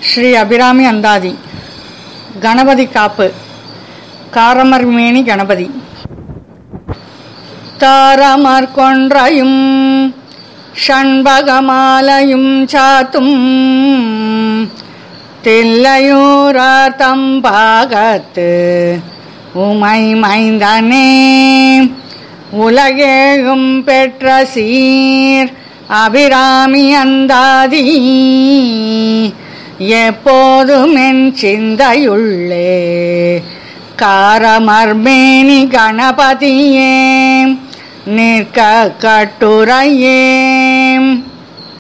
ஸ்ரீ அபிராமி அந்தாதி கணபதி காப்பு காரமர்மேனி கணபதி தாரமர் கொன்றையும் ஷண்பகமாலையும் சாத்தும் தில்லையூரார் தம்பாகத்து உமை மைந்தனே உலகேகும் பெற்ற சீர் அபிராமி அந்தாதி எப்போதும் என் சிந்தையுள்ளே காரமர்மேனி கணபதியே நிற்க கட்டுரையே